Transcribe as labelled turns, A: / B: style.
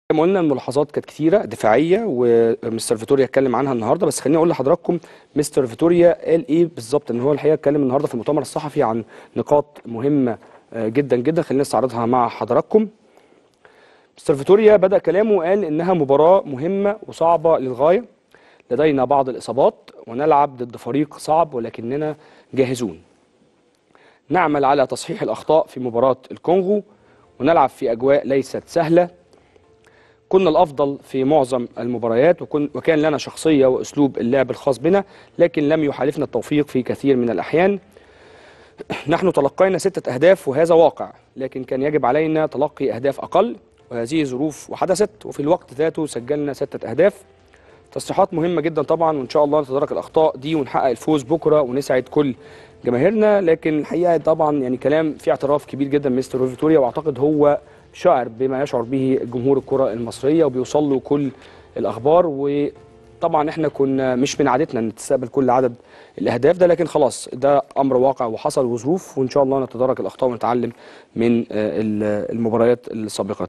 A: زي ما قلنا الملاحظات كانت كتيره دفاعيه ومستر فيتوريا اتكلم عنها النهارده بس خليني اقول لحضراتكم مستر فيتوريا قال ايه بالظبط ان هو الحقيقه اتكلم النهارده في المؤتمر الصحفي عن نقاط مهمه آه، جدا جدا خلينا نستعرضها مع حضراتكم مستر فيتوريا بدا كلامه وقال انها مباراه مهمه وصعبه للغايه لدينا بعض الاصابات ونلعب ضد فريق صعب ولكننا جاهزون نعمل على تصحيح الاخطاء في مباراه الكونغو ونلعب في اجواء ليست سهله كنا الافضل في معظم المباريات وكن وكان لنا شخصيه واسلوب اللعب الخاص بنا لكن لم يحالفنا التوفيق في كثير من الاحيان نحن تلقينا ستة أهداف وهذا واقع لكن كان يجب علينا تلقي أهداف أقل وهذه ظروف وحدثت وفي الوقت ذاته سجلنا ستة أهداف تصريحات مهمة جدا طبعا وإن شاء الله نتدارك الأخطاء دي ونحقق الفوز بكرة ونسعد كل جماهيرنا لكن الحقيقة طبعا يعني كلام فيه اعتراف كبير جدا من مستر فيتوريا وأعتقد هو شاعر بما يشعر به جمهور الكرة المصرية وبيوصل له كل الأخبار و طبعا احنا كنا مش من عادتنا ان نستقبل كل عدد الاهداف ده لكن خلاص ده امر واقع وحصل وظروف وان شاء الله نتدارك الاخطاء ونتعلم من آه، المباريات السابقه